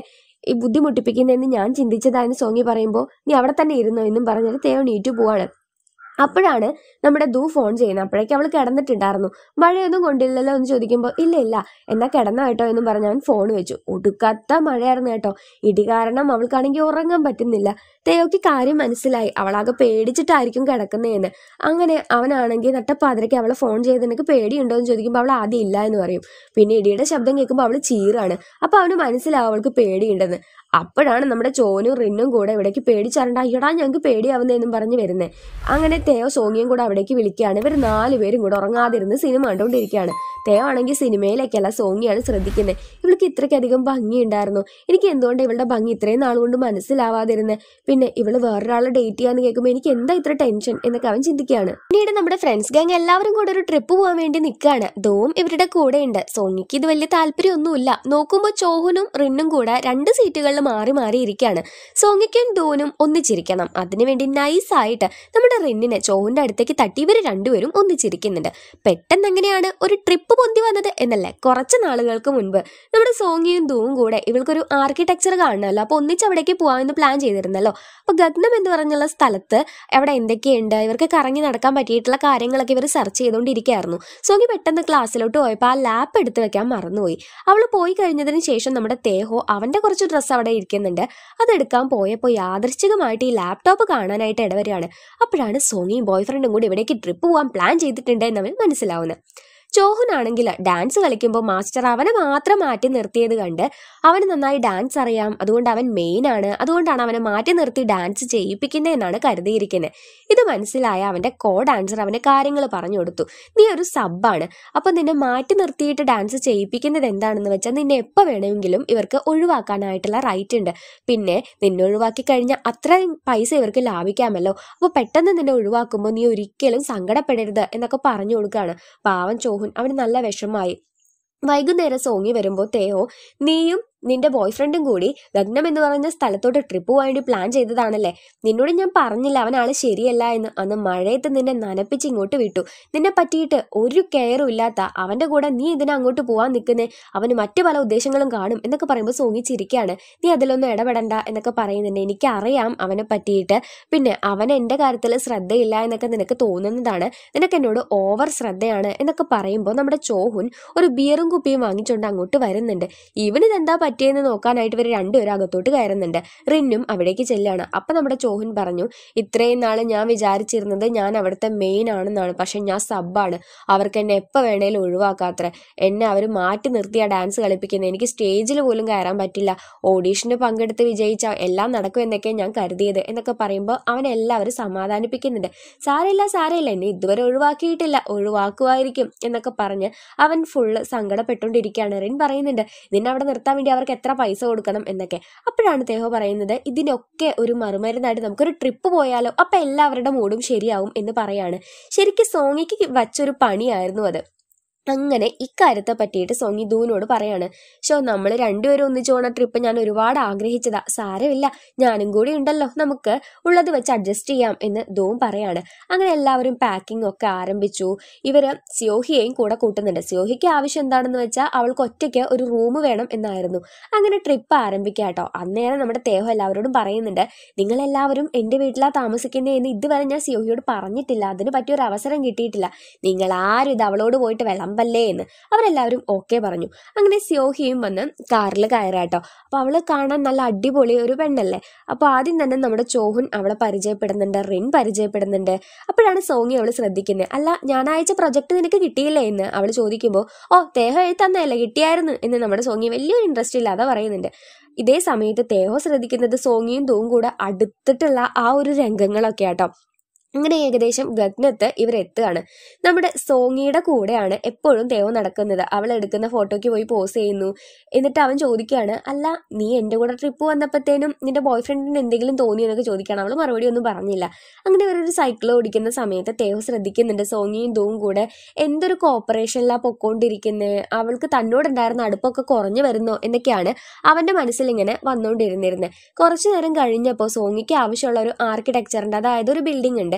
ഈ ബുദ്ധിമുട്ടിപ്പിക്കുന്നതെന്ന് ഞാൻ ചിന്തിച്ചതായെന്ന് സോങ്ങി പറയുമ്പോൾ നീ അവിടെ തന്നെ ഇരുന്നോ എന്നും പറഞ്ഞാൽ തേയോ നീറ്റു പോവാണ് അപ്പോഴാണ് നമ്മുടെ ദൂ ഫോൺ ചെയ്യുന്നത് അപ്പോഴേക്കും അവൾ കിടന്നിട്ടുണ്ടായിരുന്നു മഴയൊന്നും കൊണ്ടില്ലല്ലോ എന്ന് ചോദിക്കുമ്പോൾ ഇല്ല ഇല്ല എന്നാ കിടന്നോ കേട്ടോ എന്നും പറഞ്ഞ് അവൻ ഫോൺ വെച്ചു ഒടുക്കത്ത മഴയായിരുന്നു കേട്ടോ ഇടി കാരണം അവൾക്കാണെങ്കിൽ ഉറങ്ങാൻ പറ്റുന്നില്ല തേയോക്ക് കാര്യം മനസ്സിലായി അവളാകെ പേടിച്ചിട്ടായിരിക്കും കിടക്കുന്നതെന്ന് അങ്ങനെ അവനാണെങ്കിൽ നട്ടപ്പാതിരയ്ക്ക് അവളെ ഫോൺ ചെയ്ത് നിനക്ക് പേടിയുണ്ടോ എന്ന് ചോദിക്കുമ്പോൾ അവൾ ആദ്യം ഇല്ല എന്ന് പറയും പിന്നെ ഇടിയുടെ ശബ്ദം കേൾക്കുമ്പോൾ അവൾ ചീറാണ് അപ്പൊ അവന് മനസ്സിലാവും അവൾക്ക് പേടിയുണ്ടെന്ന് അപ്പോഴാണ് നമ്മുടെ ചോനും റിന്നും കൂടെ ഇവിടേക്ക് പേടിച്ചറണ്ട അയ്യടാ ഞങ്ങൾക്ക് പേടിയാവുന്നതെന്നും പറഞ്ഞ് വരുന്നത് അങ്ങനെ തേയോ സോങ്ങിയും കൂടെ അവിടേക്ക് വിളിക്കുകയാണ് ഇവർ നാലുപേരും കൂടെ ഉറങ്ങാതിരുന്ന് സിനിമ കണ്ടുകൊണ്ടിരിക്കുകയാണ് തേയോ ആണെങ്കിൽ സിനിമയിലേക്കല്ല സോങ്ങിയാണ് ശ്രദ്ധിക്കുന്നത് ഇവൾക്ക് ഇത്രയ്ക്കധികം ഭംഗിയുണ്ടായിരുന്നു എനിക്ക് എന്തുകൊണ്ട് ഇവളുടെ ഭംഗി ഇത്രയും നാൾ കൊണ്ട് മനസ്സിലാവാതിരുന്നത് പിന്നെ ഇവള് വേറൊരാളെ ഡേറ്റ് ചെയ്യാന്ന് കേൾക്കുമ്പോൾ എനിക്ക് എന്താ ഇത്ര ടെൻഷൻ എന്നൊക്കെ അവൻ ചിന്തിക്കുകയാണ് പിന്നീട് നമ്മുടെ ഫ്രണ്ട്സ് ഗാങ് എല്ലാവരും കൂടെ ഒരു ട്രിപ്പ് പോകാൻ വേണ്ടി നിൽക്കുകയാണ് ദോം ഇവരുടെ കൂടെ ഉണ്ട് സോങ്ങിക്ക് ഇത് വലിയ താല്പര്യമൊന്നുമില്ല നോക്കുമ്പോൾ ചോഹനും റിന്നും കൂടെ രണ്ട് സീറ്റുകളിൽ മാറി മാറി ഇരിക്കുകയാണ് സോങ്ങിക്കും ദോനും ഒന്നിച്ചിരിക്കണം അതിനുവേണ്ടി നൈസായിട്ട് നമ്മുടെ റിന്നിനെ ചോഹന്റെ അടുത്തേക്ക് തട്ടി ഇവർ രണ്ടുപേരും ഒന്നിച്ചിരിക്കുന്നുണ്ട് പെട്ടെന്ന് എങ്ങനെയാണ് ഒരു ട്രിപ്പ് പൊന്തി വന്നത് എന്നല്ലേ കുറച്ച് നാളുകൾക്ക് മുൻപ് നമ്മുടെ സോങ്ങിയും ദൂവും കൂടെ ഇവൾക്കൊരു ആർക്കിടെക്ചർ കാണണമല്ലോ അപ്പൊ ഒന്നിച്ച് അവിടേക്ക് പോകാമെന്ന് പ്ലാൻ ചെയ്തിരുന്നല്ലോ അപ്പൊ ഗഗ്നം എന്ന് പറഞ്ഞുള്ള സ്ഥലത്ത് അവിടെ എന്തൊക്കെയുണ്ട് ഇവർക്ക് കറങ്ങി നടക്കാൻ പറ്റിയിട്ടുള്ള കാര്യങ്ങളൊക്കെ ഇവർ സെർച്ച് ചെയ്തുകൊണ്ടിരിക്കുകയായിരുന്നു സോങ്ങി പെട്ടെന്ന് ക്ലാസ്സിലോട്ട് പോയപ്പോൾ ആ ലാപ്പ് എടുത്ത് വെക്കാൻ മറന്നുപോയി അവൾ പോയി കഴിഞ്ഞതിന് ശേഷം നമ്മുടെ തേഹോ അവന്റെ കുറച്ച് ഡ്രസ്സ് അവിടെ ഇരിക്കുന്നുണ്ട് അതെടുക്കാൻ പോയപ്പോൾ യാദൃശ്ചികമായിട്ട് ഈ ലാപ്ടോപ്പ് കാണാനായിട്ട് ഇടവരികയാണ് അപ്പോഴാണ് സോങ്ങിയും ബോയ് ഫ്രണ്ടും കൂടി ഇവിടേക്ക് ട്രിപ്പ് പോകാൻ പ്ലാൻ ചെയ്തിട്ടുണ്ട് എന്ന് അവൻ മനസ്സിലാവുന്നത് ചോഹനാണെങ്കിൽ ഡാൻസ് കളിക്കുമ്പോൾ മാസ്റ്റർ അവനെ മാത്രം മാറ്റി നിർത്തിയത് കണ്ട് അവന് നന്നായി ഡാൻസ് അറിയാം അതുകൊണ്ട് അവൻ മെയിൻ ആണ് അതുകൊണ്ടാണ് അവനെ മാറ്റി നിർത്തി ഡാൻസ് ചെയ്യിപ്പിക്കുന്നതെന്നാണ് കരുതിയിരിക്കുന്നത് ഇത് മനസ്സിലായ അവന്റെ കോ ഡാൻസർ അവന് കാര്യങ്ങൾ പറഞ്ഞു കൊടുത്തു നീ ഒരു സബ്ബാണ് അപ്പൊ നിന്നെ മാറ്റി നിർത്തിയിട്ട് ഡാൻസ് ചെയ്യിപ്പിക്കുന്നത് എന്താണെന്ന് വെച്ചാൽ നിന്നെ എപ്പോൾ വേണമെങ്കിലും ഇവർക്ക് ഒഴിവാക്കാനായിട്ടുള്ള റൈറ്റ് ഉണ്ട് പിന്നെ നിന്നെ ഒഴിവാക്കി കഴിഞ്ഞാൽ അത്രയും പൈസ ഇവർക്ക് ലാഭിക്കാമല്ലോ അപ്പൊ പെട്ടെന്ന് നിന്നെ ഒഴിവാക്കുമ്പോൾ നീ ഒരിക്കലും സങ്കടപ്പെടരുത് എന്നൊക്കെ പറഞ്ഞു കൊടുക്കുകയാണ് പാവൻ ചോഹൻ അവന് നല്ല വിഷമായി വൈകുന്നേരം സോങ്ങി വരുമ്പോൾ തേയോ നീയും നിന്റെ ബോയ് ഫ്രണ്ടും കൂടി ലഗ്നം എന്ന് പറഞ്ഞ സ്ഥലത്തോട്ട് ട്രിപ്പ് പോകാൻ വേണ്ടി പ്ലാൻ ചെയ്തതാണല്ലേ നിന്നോട് ഞാൻ പറഞ്ഞില്ല അവൻ ആള് ശരിയല്ല എന്ന് അന്ന് മഴയത്ത് നിന്നെ നനപ്പിച്ച് ഇങ്ങോട്ട് വിട്ടു നിന്നെ പറ്റിയിട്ട് ഒരു കെയറും ഇല്ലാത്ത അവന്റെ കൂടെ നീ ഇതിനെ അങ്ങോട്ട് പോവാൻ നിൽക്കുന്നേ അവന് മറ്റു പല ഉദ്ദേശങ്ങളും കാണും എന്നൊക്കെ പറയുമ്പോൾ സോങ്ങി ചിരിക്കുകയാണ് നീ അതിലൊന്നും ഇടപെടണ്ട എന്നൊക്കെ പറയുന്നുണ്ട് എനിക്കറിയാം അവനെ പറ്റിയിട്ട് പിന്നെ അവൻ എൻ്റെ കാര്യത്തിൽ ശ്രദ്ധയില്ല എന്നൊക്കെ നിനക്ക് തോന്നുന്നതാണ് നിനക്ക് എന്നോട് ഓവർ ശ്രദ്ധയാണ് എന്നൊക്കെ പറയുമ്പോൾ നമ്മുടെ ചോഹുൻ ഒരു ബിയറും കുപ്പിയും വാങ്ങിച്ചുകൊണ്ട് അങ്ങോട്ട് വരുന്നുണ്ട് ഇവനിതെന്താ പറ്റിയെന്ന് നോക്കാനായിട്ട് ഇവർ രണ്ടുപേരും അകത്തോട്ട് കയറുന്നുണ്ട് റിന്നും അവിടേക്ക് ചെല്ലുകയാണ് അപ്പൊ നമ്മുടെ ചോഹൻ പറഞ്ഞു ഇത്രയും നാള് ഞാൻ വിചാരിച്ചിരുന്നത് ഞാൻ അവിടുത്തെ മെയിൻ ആണെന്നാണ് പക്ഷെ ഞാൻ സബ്ബാണ് അവർക്ക് എന്നെ എപ്പോൾ വേണേലും ഒഴിവാക്കാത്ര എന്നെ അവർ മാറ്റി നിർത്തിയാ ഡാൻസ് കളിപ്പിക്കുന്നത് എനിക്ക് സ്റ്റേജിൽ പോലും കയറാൻ പറ്റില്ല ഓഡീഷന് പങ്കെടുത്ത് വിജയിച്ച എല്ലാം നടക്കും എന്നൊക്കെ ഞാൻ കരുതിയത് എന്നൊക്കെ പറയുമ്പോൾ അവൻ എല്ലാവരും സമാധാനിപ്പിക്കുന്നുണ്ട് സാരമില്ല സാരമില്ല എന്നെ ഇതുവരെ ഒഴിവാക്കിയിട്ടില്ല ഒഴിവാക്കുമായിരിക്കും എന്നൊക്കെ പറഞ്ഞ് അവൻ ഫുള്ള് സങ്കടപ്പെട്ടുകൊണ്ടിരിക്കുകയാണ് റിൻ പറയുന്നുണ്ട് നിന്നെ അവിടെ നിർത്താൻ വേണ്ടി അവർക്ക് എത്ര പൈസ കൊടുക്കണം എന്നൊക്കെ അപ്പോഴാണ് തേഹോ പറയുന്നത് ഇതിനൊക്കെ ഒരു മറുമരുന്നായിട്ട് നമുക്കൊരു ട്രിപ്പ് പോയാലോ അപ്പൊ എല്ലാവരുടെ മൂഡും ശരിയാവും എന്ന് പറയാണ് ശരിക്കും സോങ്ങിക്ക് വച്ചൊരു പണിയായിരുന്നു അത് അങ്ങനെ ഇക്കാര്യത്തെ പറ്റിയിട്ട് സോങ്ങി ദൂനോട് പറയാണ് ഷോ നമ്മൾ രണ്ടുപേരും ഒന്നിച്ചു പോണ ട്രിപ്പ് ഞാൻ ഒരുപാട് ആഗ്രഹിച്ചതാ സാരമില്ല ഞാനും കൂടി ഉണ്ടല്ലോ നമുക്ക് ഉള്ളത് വെച്ച് അഡ്ജസ്റ്റ് ചെയ്യാം എന്ന് ദൂം പറയാണ് അങ്ങനെ എല്ലാവരും പാക്കിംഗ് ഒക്കെ ആരംഭിച്ചു ഇവര് സിയോഹിയെയും കൂടെ കൂട്ടുന്നുണ്ട് സിയോഹിക്ക് ആവശ്യം എന്താണെന്ന് വെച്ചാൽ അവൾക്ക് ഒറ്റയ്ക്ക് ഒരു റൂം വേണം എന്നായിരുന്നു അങ്ങനെ ട്രിപ്പ് ആരംഭിക്കുക കേട്ടോ അന്നേരം നമ്മുടെ തേഹോ എല്ലാവരോടും പറയുന്നുണ്ട് നിങ്ങൾ എല്ലാവരും എൻ്റെ വീട്ടിലാ താമസിക്കുന്നതെന്ന് ഇതുവരെ ഞാൻ സിയോഹിയോട് പറഞ്ഞിട്ടില്ല അതിന് പറ്റിയൊരു അവസരം കിട്ടിയിട്ടില്ല നിങ്ങൾ ആരും ഇത് അവളോട് പോയിട്ട് വിളമ്പല്ലേ എന്ന് അവരെല്ലാവരും ഓക്കെ പറഞ്ഞു അങ്ങനെ സിയോഹിയും വന്ന് കാറിൽ കയറാട്ടോ അപ്പൊ അവള് കാണാൻ നല്ല അടിപൊളി ഒരു പെണ്ണല്ലേ അപ്പൊ ആദ്യം തന്നെ നമ്മുടെ ചോഹുൻ അവളെ പരിചയപ്പെടുന്നുണ്ട് റിൻ പരിചയപ്പെടുന്നുണ്ട് അപ്പോഴാണ് സോങ്ങി അവള് ശ്രദ്ധിക്കുന്നത് അല്ല ഞാൻ അയച്ച പ്രൊജക്ട് നിനക്ക് കിട്ടിയില്ലേ എന്ന് അവൾ ചോദിക്കുമ്പോൾ ഓ തേഹോ എഴുത്തന്നല്ലേ കിട്ടിയായിരുന്നു എന്ന് നമ്മുടെ സോങ്ങി വലിയൊരു ഇൻട്രസ്റ്റ് ഇല്ലാതെ പറയുന്നുണ്ട് ഇതേ സമയത്ത് തേഹോ ശ്രദ്ധിക്കുന്നത് സോങ്ങിയും തൂവും കൂടെ അടുത്തിട്ടുള്ള ആ ഒരു രംഗങ്ങളൊക്കെ ആട്ടോ അങ്ങനെ ഏകദേശം ഗഗ്നത്ത് ഇവർ എത്തുകയാണ് നമ്മുടെ സോങ്ങിയുടെ കൂടെയാണ് എപ്പോഴും തേവ നടക്കുന്നത് അവൾ എടുക്കുന്ന ഫോട്ടോയ്ക്ക് പോയി പോസ് ചെയ്യുന്നു എന്നിട്ട് അവൻ ചോദിക്കുകയാണ് അല്ല നീ എൻ്റെ കൂടെ ട്രിപ്പ് വന്നപ്പോഴത്തേനും നിന്റെ ബോയ് ഫ്രണ്ടിന് എന്തെങ്കിലും തോന്നി എന്നൊക്കെ ചോദിക്കുകയാണ് അവൾ മറുപടി ഒന്നും പറഞ്ഞില്ല അങ്ങനെ ഇവരൊരു സൈക്കിൾ ഓടിക്കുന്ന സമയത്ത് തേവ ശ്രദ്ധിക്കുന്നുണ്ട് സോങ്ങിയും ദൂവും കൂടെ എന്തൊരു കോപ്പറേഷനിലാ പൊക്കോണ്ടിരിക്കുന്നത് അവൾക്ക് തന്നോടുണ്ടായിരുന്ന അടുപ്പൊക്കെ കുറഞ്ഞു വരുന്നോ എന്നൊക്കെയാണ് അവന്റെ മനസ്സിൽ ഇങ്ങനെ വന്നുകൊണ്ടിരുന്നിരുന്നത് കുറച്ചു നേരം കഴിഞ്ഞപ്പോൾ സോങ്ങിക്ക് ആവശ്യമുള്ള ഒരു ആർക്കിടെക്ചറിന്റെ അതായത് ഒരു ബിൽഡിംഗ് ഉണ്ട്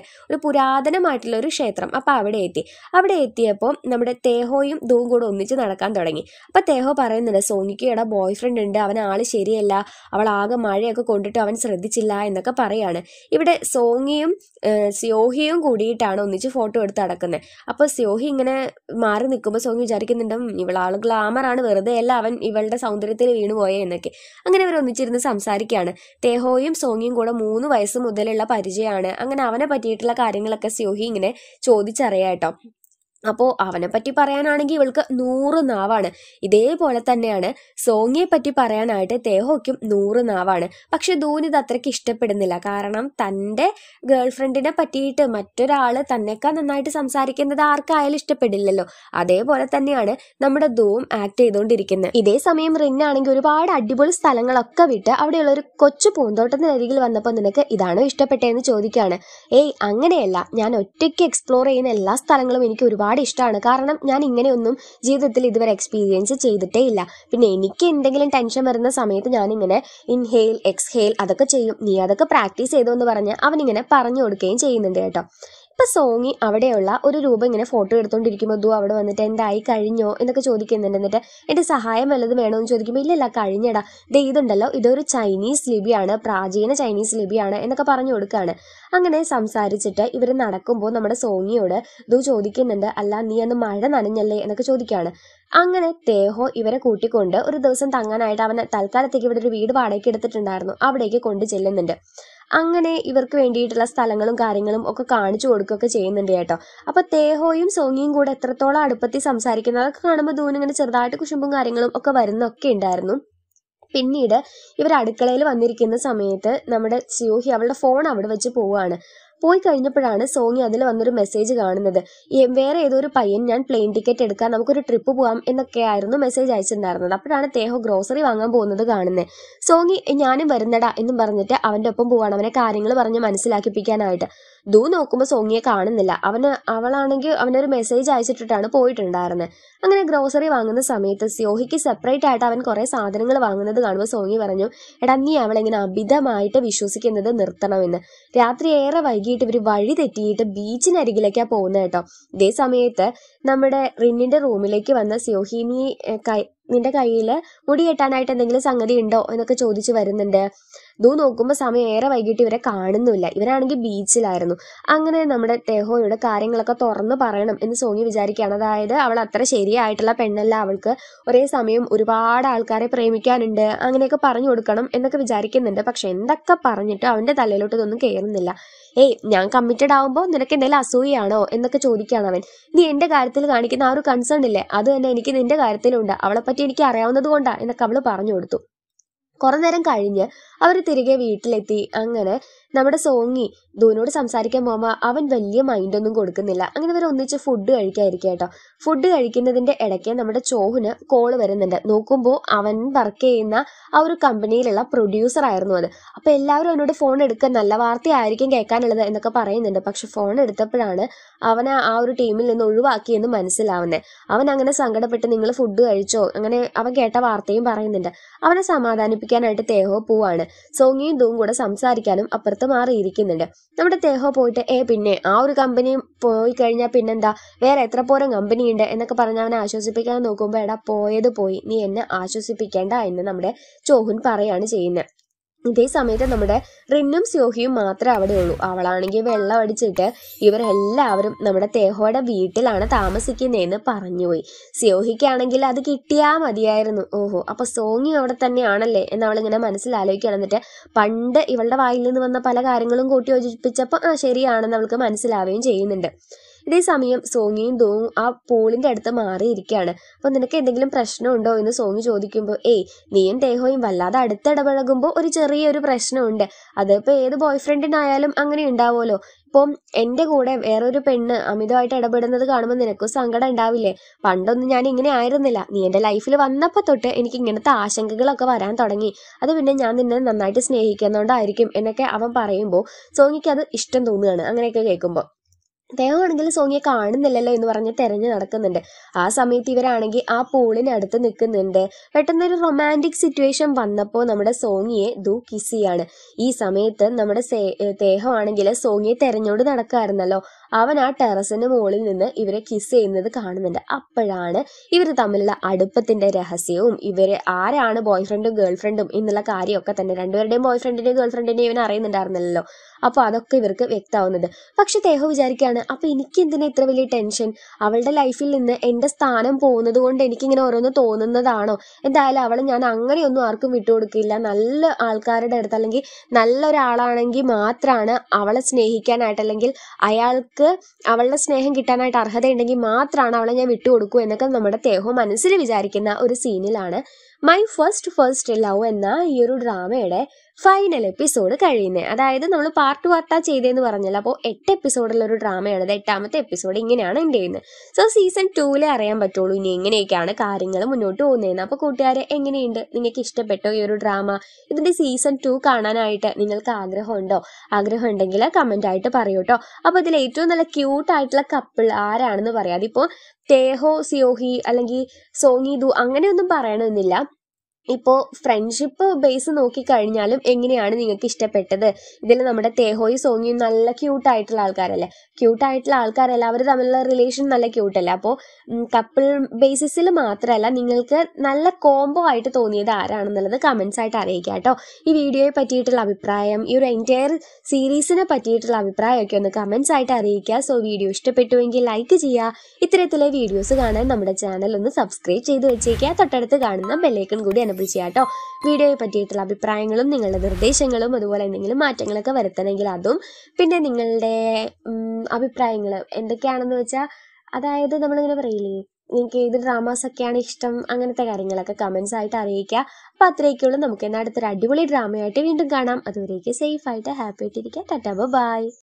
ഒരു പുരാതനമായിട്ടുള്ള ഒരു ക്ഷേത്രം അപ്പൊ അവിടെ എത്തി അവിടെ എത്തിയപ്പോൾ നമ്മുടെ തേഹോയും ദൂവും കൂടെ ഒന്നിച്ച് നടക്കാൻ തുടങ്ങി അപ്പൊ തേഹോ പറയുന്നുണ്ട് സോങ്ങിക്ക് ഇട ബോയ് ഫ്രണ്ട് ഉണ്ട് അവൻ ആള് ശരിയല്ല അവൾ ആകെ മഴയൊക്കെ കൊണ്ടിട്ട് അവൻ ശ്രദ്ധിച്ചില്ല എന്നൊക്കെ പറയാണ് ഇവിടെ സോങ്ങിയും ഏഹ്, സ്യോഹിയും കൂടിയിട്ടാണ് ഒന്നിച്ച് ഫോട്ടോ എടുത്ത് നടക്കുന്നത് അപ്പൊ സ്യോഹി ഇങ്ങനെ മാറി നിൽക്കുമ്പോൾ സോങ്ങി വിചാരിക്കുന്നുണ്ട് "ഉം, ഇവളാള് ഗ്ലാമർ ആണ് വെറുതെ അല്ല അവൻ ഇവളുടെ സൗന്ദര്യത്തിൽ വീണുപോയേ എന്നൊക്കെ അങ്ങനെ അവർ ഒന്നിച്ചിരുന്ന് സംസാരിക്കുകയാണ് തേഹോയും സോങ്ങിയും കൂടെ മൂന്ന് വയസ്സ് മുതലുള്ള പരിചയമാണ് അങ്ങനെ അവനെ പറ്റിയിട്ടുള്ള കാര്യങ്ങളൊക്കെ സ്യോഹി ഇങ്ങനെ ചോദിച്ചറിയാട്ടോ അപ്പോൾ അവനെ പറ്റി പറയാനാണെങ്കിൽ ഇവൾക്ക് നൂറ് നാവാണ് ഇതേപോലെ തന്നെയാണ് സോങ്ങിയെ പറ്റി പറയാനായിട്ട് തേഹോയ്ക്കും നൂറ് നാവാണ് പക്ഷെ ധൂന് ഇത് അത്രയ്ക്ക് ഇഷ്ടപ്പെടുന്നില്ല കാരണം തൻ്റെ ഗേൾ ഫ്രണ്ടിനെ പറ്റിയിട്ട് മറ്റൊരാൾ തന്നെക്കാൾ നന്നായിട്ട് സംസാരിക്കുന്നത് ആർക്കായാലും ഇഷ്ടപ്പെടില്ലല്ലോ അതേപോലെ തന്നെയാണ് നമ്മുടെ ധൂവും ആക്ട് ചെയ്തുകൊണ്ടിരിക്കുന്നത് ഇതേ സമയം റിന്നാണെങ്കിൽ ഒരുപാട് അടിപൊളി സ്ഥലങ്ങളൊക്കെ വിട്ട് അവിടെയുള്ള ഒരു കൊച്ചു പൂന്തോട്ടത്തിന് അരികിൽ വന്നപ്പോൾ നിനക്ക് ഇതാണോ ഇഷ്ടപ്പെട്ടതെന്ന് ചോദിക്കുകയാണ് ഏയ് അങ്ങനെയല്ല ഞാൻ ഒറ്റയ്ക്ക് എക്സ്പ്ലോർ ചെയ്യുന്ന എല്ലാ സ്ഥലങ്ങളും എനിക്ക് ഒരുപാട് ഇഷ്ടമാണ് കാരണം ഞാൻ ഇങ്ങനെയൊന്നും ജീവിതത്തിൽ ഇതുവരെ എക്സ്പീരിയൻസ് ചെയ്തിട്ടേ ഇല്ല പിന്നെ എനിക്ക് എന്തെങ്കിലും ടെൻഷൻ വരുന്ന സമയത്ത് ഞാനിങ്ങനെ ഇൻഹെയിൽ എക്സ്ഹെയിൽ അതൊക്കെ ചെയ്യും നീ അതൊക്കെ പ്രാക്ടീസ് ചെയ്തു എന്ന് പറഞ്ഞ് അവനിങ്ങനെ പറഞ്ഞു കൊടുക്കുകയും ചെയ്യുന്നുണ്ട് കേട്ടോ ഇപ്പൊ സോങ്ങി അവിടെയുള്ള ഒരു രൂപം ഇങ്ങനെ ഫോട്ടോ എടുത്തോണ്ടിരിക്കുമ്പോൾ ദു അവിടെ വന്നിട്ട് എന്തായി കഴിഞ്ഞോ എന്നൊക്കെ ചോദിക്കുന്നുണ്ട് എന്നിട്ട് എന്റെ സഹായം വല്ലതും വേണോ എന്ന് ചോദിക്കുമ്പോൾ ഇല്ലല്ല കഴിഞ്ഞടാ ദേ ഇതുണ്ടല്ലോ ഇതൊരു ചൈനീസ് ലിപിയാണ് പ്രാചീന ചൈനീസ് ലിപിയാണ് എന്നൊക്കെ പറഞ്ഞു കൊടുക്കുകയാണ് അങ്ങനെ സംസാരിച്ചിട്ട് ഇവർ നടക്കുമ്പോൾ നമ്മുടെ സോങ്ങിയോട് ദു ചോദിക്കുന്നുണ്ട് അല്ല നീ അന്ന് മഴ നനഞ്ഞല്ലേ എന്നൊക്കെ ചോദിക്കുകയാണ് അങ്ങനെ തേഹോ ഇവരെ കൂട്ടിക്കൊണ്ട് ഒരു ദിവസം തങ്ങാനായിട്ട് അവൻ തൽക്കാലത്തേക്ക് ഇവിടെ ഒരു വീട് വാടകയ്ക്ക് എടുത്തിട്ടുണ്ടായിരുന്നു അവിടേക്ക് കൊണ്ടു ചെല്ലുന്നുണ്ട് അങ്ങനെ ഇവർക്ക് വേണ്ടിയിട്ടുള്ള സ്ഥലങ്ങളും കാര്യങ്ങളും ഒക്കെ കാണിച്ചു കൊടുക്കുകയൊക്കെ ചെയ്യുന്നുണ്ട് കേട്ടോ അപ്പൊ തേഹോയും സോങ്ങിയും കൂടെ എത്രത്തോളം അടുപ്പത്തിൽ സംസാരിക്കുന്നത് അതൊക്കെ കാണുമ്പോൾ ദൂരം ഇങ്ങനെ ചെറുതായിട്ട് കുശുമ്പും കാര്യങ്ങളും ഒക്കെ വരുന്നൊക്കെ ഉണ്ടായിരുന്നു പിന്നീട് ഇവർ അടുക്കളയിൽ വന്നിരിക്കുന്ന സമയത്ത് നമ്മുടെ സ്യൂഹി അവളുടെ ഫോൺ അവിടെ വെച്ച് പോവുകയാണ് പോയി കഴിഞ്ഞപ്പോഴാണ് സോങ്ങി അതിൽ വന്നൊരു മെസ്സേജ് കാണുന്നത് ഈ വേറെ ഏതോ ഒരു പയ്യൻ ഞാൻ പ്ലെയിൻ ടിക്കറ്റ് എടുക്കാൻ നമുക്കൊരു ട്രിപ്പ് പോകാം എന്നൊക്കെയായിരുന്നു മെസ്സേജ് അയച്ചിട്ടുണ്ടായിരുന്നത് അപ്പോഴാണ് തേഹോ ഗ്രോസറി വാങ്ങാൻ പോകുന്നത് കാണുന്നത് സോങ്ങി ഞാനും വരുന്നടാ എന്നും പറഞ്ഞിട്ട് അവന്റെ ഒപ്പം പോവാണ് അവനെ കാര്യങ്ങൾ പറഞ്ഞ് മനസ്സിലാക്കിപ്പിക്കാനായിട്ട് ദൂ നോക്കുമ്പോൾ സോങ്ങിയെ കാണുന്നില്ല അവന് അവളാണെങ്കിൽ അവനൊരു മെസ്സേജ് അയച്ചിട്ടിട്ടാണ് പോയിട്ടുണ്ടായിരുന്നത് അങ്ങനെ ഗ്രോസറി വാങ്ങുന്ന സമയത്ത് സ്യോഹിക്ക് സെപ്പറേറ്റ് ആയിട്ട് അവൻ കുറെ സാധനങ്ങൾ വാങ്ങുന്നത് കാണുമ്പോൾ സോങ്ങി പറഞ്ഞു എടാ നീ അവളെങ്ങനെ അമിതമായിട്ട് വിശ്വസിക്കുന്നത് നിർത്തണമെന്ന് രാത്രി ഏറെ വൈകിട്ട് ഇവർ വഴി തെറ്റിയിട്ട് ബീച്ചിനരികിലേക്കാ പോകുന്നത് കേട്ടോ ഇതേ സമയത്ത് നമ്മുടെ റിന്നിന്റെ റൂമിലേക്ക് വന്ന സ്യോഹി നീ ഏ, കൈ നിന്റെ കയ്യിൽ മുടി കെട്ടാനായിട്ട് എന്തെങ്കിലും സംഗതി ഉണ്ടോ എന്നൊക്കെ ചോദിച്ചു വരുന്നുണ്ട് ദൂ നോക്കുമ്പോൾ സമയം ഏറെ വൈകിട്ട് ഇവരെ കാണുന്നില്ല ഇവരാണെങ്കിൽ ബീച്ചിലായിരുന്നു അങ്ങനെ നമ്മുടെ തെഹോയുടെ കാര്യങ്ങളൊക്കെ തുറന്ന് പറയണം എന്ന് സോങ്ങി വിചാരിക്കുകയാണ് അതായത് അവൾ അത്ര ശരിയായിട്ടുള്ള പെണ്ണല്ല അവൾക്ക് ഒരേ സമയം ഒരുപാട് ആൾക്കാരെ പ്രേമിക്കാനുണ്ട് അങ്ങനെയൊക്കെ പറഞ്ഞു കൊടുക്കണം എന്നൊക്കെ വിചാരിക്കുന്നുണ്ട് പക്ഷെ എന്തൊക്കെ പറഞ്ഞിട്ട് അവന്റെ തലയിലോട്ട് ഇതൊന്നും കയറുന്നില്ല ഏയ് ഞാൻ കമ്മിറ്റഡ് ആവുമ്പോൾ നിനക്ക് എന്തെങ്കിലും അസൂയാണോ എന്നൊക്കെ ചോദിക്കുകയാണ് അവൻ നീ എന്റെ കാര്യത്തിൽ കാണിക്കുന്ന ആ ഒരു കൺസേൺ ഇല്ലേ അത് തന്നെ എനിക്ക് നിന്റെ കാര്യത്തിലുണ്ട് അവളെ പറ്റി എനിക്ക് അറിയാവുന്നത് കൊണ്ടാ എന്നൊക്കെ അവള് പറഞ്ഞു കൊടുത്തു കുറെ നേരം കഴിഞ്ഞ് അവർ തിരികെ വീട്ടിലെത്തി അങ്ങനെ നമ്മുടെ സോങ്ങി ധുവിനോട് സംസാരിക്കാൻ പോകുമ്പോൾ അവൻ വലിയ മൈൻഡൊന്നും കൊടുക്കുന്നില്ല അങ്ങനെ ഇവർ ഒന്നിച്ച് ഫുഡ് കഴിക്കാതിരിക്കുക കേട്ടോ ഫുഡ് കഴിക്കുന്നതിന്റെ ഇടയ്ക്ക് നമ്മുടെ ചോഹുന് കോള് വരുന്നുണ്ട് നോക്കുമ്പോൾ അവൻ വർക്ക് ചെയ്യുന്ന ആ ഒരു കമ്പനിയിലുള്ള പ്രൊഡ്യൂസർ ആയിരുന്നു അത് അപ്പൊ എല്ലാവരും അവനോട് ഫോൺ എടുക്കാൻ നല്ല വാർത്തയായിരിക്കും കേൾക്കാനുള്ളത് എന്നൊക്കെ പറയുന്നുണ്ട് പക്ഷെ ഫോൺ എടുത്തപ്പോഴാണ് അവനെ ആ ഒരു ടീമിൽ നിന്ന് ഒഴിവാക്കിയെന്ന് മനസ്സിലാവുന്നത് അവൻ അങ്ങനെ സങ്കടപ്പെട്ട് നിങ്ങൾ ഫുഡ് കഴിച്ചോ അങ്ങനെ അവൻ കേട്ട വാർത്തയും പറയുന്നുണ്ട് അവനെ സമാധാനിപ്പിക്കാനായിട്ട് തേഹോ പോവാണ് സോങ്ങിയും ദൂവും കൂടെ സംസാരിക്കാനും അപ്പുറത്ത് മാറിയിരിക്കുന്നുണ്ട് നമ്മുടെ തേഹോ പോയിട്ട് ഏ പിന്നെ ആ ഒരു കമ്പനി പോയി കഴിഞ്ഞാൽ പിന്നെന്താ വേറെ എത്ര പോരം കമ്പനി ഉണ്ട് എന്നൊക്കെ പറഞ്ഞ് അവനെ ആശ്വസിപ്പിക്കാൻ നോക്കുമ്പോൾ എടാ പോയത് പോയി നീ എന്നെ ആശ്വസിപ്പിക്കേണ്ട എന്ന് നമ്മുടെ ചോഹുൻ പറയാണ് ചെയ്യുന്നത് ഇതേ സമയത്ത് നമ്മുടെ റിന്നും സ്യോഹിയും മാത്രമേ അവിടെ ഉള്ളൂ അവളാണെങ്കിൽ വെള്ളം അടിച്ചിട്ട് ഇവരെല്ലാവരും നമ്മുടെ തേഹോയുടെ വീട്ടിലാണ് താമസിക്കുന്നതെന്ന് പറഞ്ഞുപോയി സ്യോഹിക്കാണെങ്കിൽ അത് കിട്ടിയാ മതിയായിരുന്നു ഓഹോ അപ്പൊ സോങ്ങി അവിടെ തന്നെയാണല്ലേ എന്ന് അവളിങ്ങനെ മനസ്സിലാലോചിക്കുകയാണ് എന്നിട്ട് പണ്ട് ഇവളുടെ വായിൽ നിന്ന് വന്ന പല കാര്യങ്ങളും കൂട്ടി യോജിപ്പിച്ചപ്പോൾ ആ ശരിയാണെന്ന് അവൾക്ക് മനസ്സിലാവുകയും ചെയ്യുന്നുണ്ട് ഇതേ സമയം സോങ്ങിയും ദോവും ആ പൂളിന്റെ അടുത്ത് മാറിയിരിക്കുകയാണ് അപ്പൊ നിനക്ക് എന്തെങ്കിലും പ്രശ്നമുണ്ടോ എന്ന് സോങ്ങി ചോദിക്കുമ്പോൾ ഏയ് നീയും തേഹോയും വല്ലാതെ അടുത്തിടപഴകുമ്പോൾ ഒരു ചെറിയൊരു പ്രശ്നമുണ്ട് അതിപ്പോ ഏത് ബോയ് ഫ്രണ്ടിനായാലും അങ്ങനെ ഉണ്ടാവുമല്ലോ ഇപ്പം എന്റെ കൂടെ വേറൊരു പെണ്ണ് അമിതമായിട്ട് ഇടപെടുന്നത് കാണുമ്പോൾ നിനക്കും സങ്കടം ഉണ്ടാവില്ലേ പണ്ടൊന്നും ഞാൻ ഇങ്ങനെ ആയിരുന്നില്ല നീ എന്റെ ലൈഫിൽ വന്നപ്പോ തൊട്ട് എനിക്ക് ഇങ്ങനത്തെ ആശങ്കകളൊക്കെ വരാൻ തുടങ്ങി അത് പിന്നെ ഞാൻ നിന്നെ നന്നായിട്ട് സ്നേഹിക്കുന്നതുകൊണ്ടായിരിക്കും എന്നൊക്കെ അവൻ പറയുമ്പോൾ സോങ്ങിക്ക് അത് ഇഷ്ടം തോന്നുകയാണ് അങ്ങനെയൊക്കെ കേൾക്കുമ്പോൾ ദേഹമാണെങ്കിൽ സോങ്ങിയെ കാണുന്നില്ലല്ലോ എന്ന് പറഞ്ഞ് തെരഞ്ഞു നടക്കുന്നുണ്ട് ആ സമയത്ത് ഇവരാണെങ്കിൽ ആ പൂളിനടുത്ത് നിൽക്കുന്നുണ്ട് പെട്ടെന്നൊരു റൊമാൻറ്റിക് സിറ്റുവേഷൻ വന്നപ്പോൾ നമ്മുടെ സോങ്ങിയെ ദു കിസ് ചെയ്യാണ് ഈ സമയത്ത് നമ്മുടെ സേ- ഏ, ദേഹമാണെങ്കിൽ സോങ്ങിയെ തെരഞ്ഞോണ്ട് നടക്കായിരുന്നല്ലോ അവൻ ആ ടെറസിന് മുകളിൽ നിന്ന് ഇവരെ കിസ് ചെയ്യുന്നത് കാണുന്നുണ്ട് അപ്പോഴാണ് ഇവർ തമ്മിലുള്ള അടുപ്പത്തിന്റെ രഹസ്യവും ഇവര് ആരാണ് ബോയ് ഫ്രണ്ടും ഗേൾ ഫ്രണ്ടും എന്നുള്ള കാര്യമൊക്കെ തന്നെ രണ്ടുപേരുടെയും ബോയ് ഫ്രണ്ടിന്റെയും ഗേൾ ഫ്രണ്ടിന്റെയും ഇവൻ അറിയുന്നുണ്ടായിരുന്നല്ലോ അപ്പോൾ അതൊക്കെ ഇവർക്ക് വ്യക്തമാവുന്നത് പക്ഷെ ദേഹം വിചാരിക്കുകയാണ് അപ്പൊ എനിക്ക് എന്തിനാ ഇത്ര വലിയ ടെൻഷൻ അവളുടെ ലൈഫിൽ നിന്ന് എന്റെ സ്ഥാനം പോകുന്നത് കൊണ്ട് എനിക്കിങ്ങനെ ഓരോന്ന് തോന്നുന്നതാണോ എന്തായാലും അവളെ ഞാൻ അങ്ങനെയൊന്നും ആർക്കും വിട്ടുകൊടുക്കില്ല നല്ല ആൾക്കാരുടെ അടുത്ത് അല്ലെങ്കിൽ നല്ലൊരാളാണെങ്കിൽ മാത്രമാണ് അവളെ സ്നേഹിക്കാനായിട്ട് അല്ലെങ്കിൽ അയാൾക്ക് അവളുടെ സ്നേഹം കിട്ടാനായിട്ട് അർഹതയുണ്ടെങ്കിൽ മാത്രമാണ് അവളെ ഞാൻ വിട്ടുകൊടുക്കൂ എന്നൊക്കെ നമ്മുടെ തേഹോ മനസ്സിൽ വിചാരിക്കുന്ന ഒരു സീനിലാണ് മൈ ഫസ്റ്റ് ഫസ്റ്റ് ലവ് എന്ന ഈ ഒരു ഡ്രാമയുടെ ഫൈനൽ എപ്പിസോഡ് കഴിയുന്നത് അതായത് നമ്മൾ പാർട്ട് പാർട്ടാ ചെയ്തതെന്ന് പറഞ്ഞല്ലോ അപ്പോൾ എട്ട് എപ്പിസോഡുള്ള ഒരു ഡ്രാമയാണ് ഇത് എട്ടാമത്തെ എപ്പിസോഡ് ഇങ്ങനെയാണ് എൻ്റെ ചെയ്യുന്നത് സോ സീസൺ ടൂവിലെ അറിയാൻ പറ്റുള്ളൂ ഇനി എങ്ങനെയൊക്കെയാണ് കാര്യങ്ങൾ മുന്നോട്ട് പോകുന്നതെന്ന് അപ്പോൾ കൂട്ടുകാരെ എങ്ങനെയുണ്ട് നിങ്ങൾക്ക് ഇഷ്ടപ്പെട്ടോ ഈ ഒരു ഡ്രാമ ഇതിന്റെ സീസൺ ടു കാണാനായിട്ട് നിങ്ങൾക്ക് ആഗ്രഹമുണ്ടോ ആഗ്രഹം ഉണ്ടെങ്കിൽ കമന്റ് ആയിട്ട് പറയൂ കേട്ടോ അപ്പോൾ ഇതിൽ ഏറ്റവും നല്ല ക്യൂട്ട് ആയിട്ടുള്ള കപ്പിൾ ആരാണെന്ന് പറയാം അതിപ്പോൾ തേഹോ സിയോഹി അല്ലെങ്കിൽ സോങ്ങി ദു അങ്ങനെയൊന്നും പറയണമെന്നില്ല ഇപ്പോൾ ഫ്രണ്ട്ഷിപ്പ് ബേസ് നോക്കിക്കഴിഞ്ഞാലും എങ്ങനെയാണ് നിങ്ങൾക്ക് ഇഷ്ടപ്പെട്ടത് ഇതിൽ നമ്മുടെ തേഹോയും സോങ്ങിയും നല്ല ക്യൂട്ട് ആയിട്ടുള്ള ആൾക്കാരല്ലേ ക്യൂട്ട് ആയിട്ടുള്ള ആൾക്കാരല്ല അവർ തമ്മിലുള്ള റിലേഷൻ നല്ല ക്യൂട്ടല്ലേ അപ്പോൾ കപ്പിൾ ബേസിസിൽ മാത്രമല്ല നിങ്ങൾക്ക് നല്ല കോംബോ ആയിട്ട് തോന്നിയത് ആരാണെന്നുള്ളത് കമൻസ് ആയിട്ട് അറിയിക്കുക കേട്ടോ ഈ വീഡിയോയെ പറ്റിയിട്ടുള്ള അഭിപ്രായം ഈ ഒരു എൻറ്റയർ സീരീസിനെ പറ്റിയിട്ടുള്ള അഭിപ്രായമൊക്കെ ഒന്ന് കമൻസ് ആയിട്ട് അറിയിക്കുക സോ വീഡിയോ ഇഷ്ടപ്പെട്ടുവെങ്കിൽ ലൈക്ക് ചെയ്യുക ഇത്തരത്തിലെ വീഡിയോസ് കാണാൻ നമ്മുടെ ചാനൽ ഒന്ന് സബ്സ്ക്രൈബ് ചെയ്ത് വെച്ചേക്കുക തൊട്ടടുത്ത് കാണുന്ന ബെല്ലൈക്കൺ കൂടി എനബിൾ ചെയ്യുക കേട്ടോ വീഡിയോയെ പറ്റിയിട്ടുള്ള അഭിപ്രായങ്ങളും നിങ്ങളുടെ നിർദ്ദേശങ്ങളും അതുപോലെ എന്തെങ്കിലും മാറ്റങ്ങളൊക്കെ വരുത്തണമെങ്കിൽ അതും പിന്നെ നിങ്ങളുടെ അഭിപ്രായങ്ങൾ എന്തൊക്കെയാണെന്ന് വെച്ചാൽ അതായത് നമ്മളിങ്ങനെ പറയില്ലേ നിങ്ങൾക്ക് ഏത് ഡ്രാമാസ് ഒക്കെയാണ് ഇഷ്ടം അങ്ങനത്തെ കാര്യങ്ങളൊക്കെ കമൻസ് ആയിട്ട് അറിയിക്കുക അപ്പോൾ അത്രയൊക്കെയുള്ളൂ നമുക്ക് എന്നാൽ അടുത്തൊരു അടിപൊളി ഡ്രാമയായിട്ട് വീണ്ടും കാണാം അതുവരേക്ക് സേഫ് ആയിട്ട് ഹാപ്പി ആയിട്ടിരിക്കുക ടാറ്റാ ബൈ